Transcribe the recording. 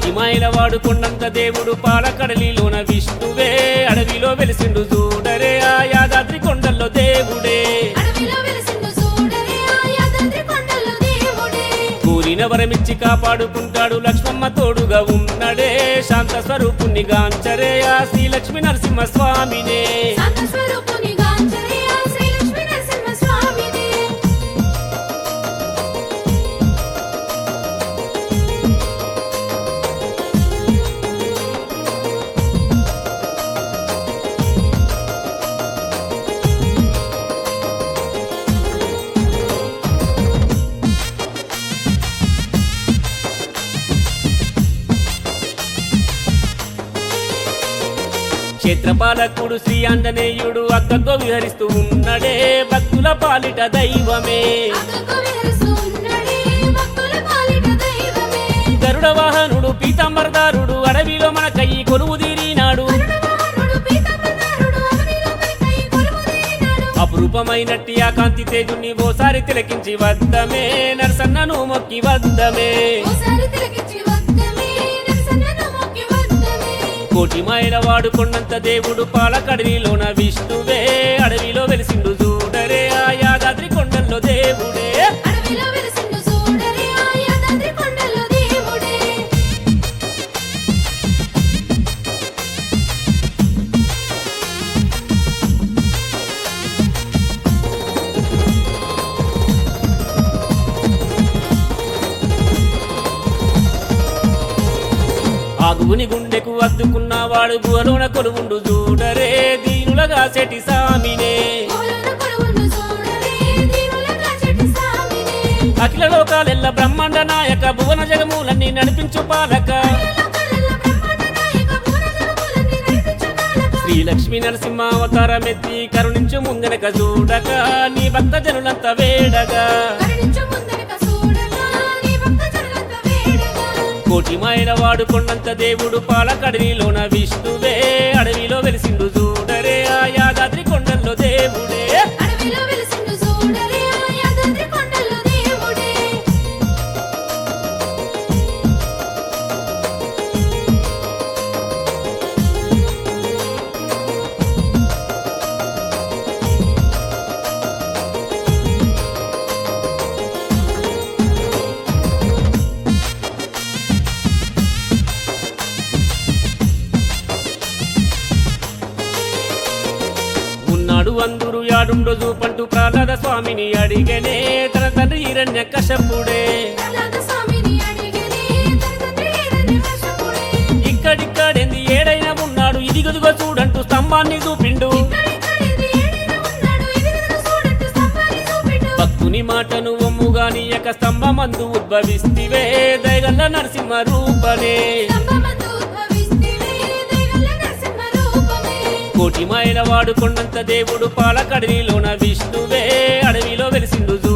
కోటి మైల వాడు కొండంత దేవుడు పాలకడలిలోన విష్ణువే అడవిలో వెలిసిండు చూడరే ఆ యాదాద్రి కొండల్లో దేవుడే అడవిలో వెలిసిండు చూడరే ఆ యాదాద్రి కొండల్లో దేవుడే కూలిన వరమిచ్చి కాపాడుకుంటాడు లక్ష్మమ్మ తోడుగా ఉన్నడే శాంత స్వరూపుణ్ణి గాంచరే ఆ శ్రీ లక్ష్మీ నరసింహ స్వామినే శాంత స్వరూపుని గాంచరే ఆ శ్రీ లక్ష్మీ నరసింహ స్వామినే క్షేత్రపాలకుడు శ్రీ ఆంజనేయుడు అక్కతో విహరిస్తూ ఉన్నడే భక్తుల పాలిట దైవమే అక్కకు విహరిస్తూ ఉన్నడే భక్తుల పాలిట దైవమే గరుడ వాహనుడు పీతాంబరదారుడు అడవిలో మనకై కొలువు తీరినాడు కరుణవాహనుడు పీతాంబరధారుడు అవనిలో మనకై కొలువుదీరినాడు. అపురూపమైనట్టి ఆ కాంతి తేజుని ఓసారి తిలకించి వద్దమే నరసన్నను మొక్కి వద్దమే ఓసారి తిలకించి వద్దమే నరసన్నను మొక్కి వద్దమే కోటి మైల వాడు కొండంత దేవుడు పాలకడలిలోన విష్ణువే అడవిలో వెలిసిండు చూడరే ఆ యాదాద్రి కొండల్లో దేవుడే అడవిలో వెలిసిండు చూడరే ఆ యాదాద్రి కొండల్లో దేవుడే ఆగుని గుండెకు అద్దుకున్నవాడు గుహలోన కొలువుండు చూడరే దీనులగా సెటి సామినే ఓలన కొలువుండు చూడరే దీనుల కాచెటి సామినే అఖిల లోకాలెల్ల బ్రహ్మాండ నాయక భువన జగములన్నీ నడిపించు పాలక లోకాలెల్ల బ్రహ్మాండ నాయక భువనజలములన్నీ నడిపించు కాలక. శ్రీ లక్ష్మీ నరసింహ అవతారమెత్తి కరుణించు ముందనక చూడక నీ భక్త జనులంత వేడగా కరుణించు ముందరక చూడగా నీ భక్త జనులంత వేడగా. కోటి మైల వాడు కొండంత దేవుడు పాలకడలిలోన విష్ణువే అడవిలో వెలిసిండు చూడరే ఆ యాదాద్రి కొండల్లో దేవుడే అడవిలో వెలిసిండు చూడరే ఆ యాదాద్రి కొండల్లో దేవుడే ఉన్నాడు అందరు యాడుండో చూపంటూ ప్రహ్లాద స్వామిని అడిగనే తన తండ్రి హిరణ్య కశపుడే ప్రహ్లాద స్వామిని అడిగనే తన తండ్రి హిరణ్యకశిపుడే. ఇక్కడిక్కడెంది ఏడైనా ఉన్నాడు ఇదిగదిగో చూడంటూ స్తంభాన్ని చూపిండు ఇక్కడిక్కడేంది ఏడైనా ఉన్నాడు, ఇదిగదిగో చూడంటూ స్తంభాన్ని చూపిండు. భక్తుని మాటను ఒమ్ముగా నీయక స్తంభమందు ఉద్భవిస్తివే దయగల్ల నరసింహ రూపనే స్తంభమందు ఉద్భవిస్తివే, దైవల్ల నరసింహ రూపమే. కోటి మైల వాడు కొండంత దేవుడు పాలకడలిలోన విష్ణువే అడవిలో వెలిసిండు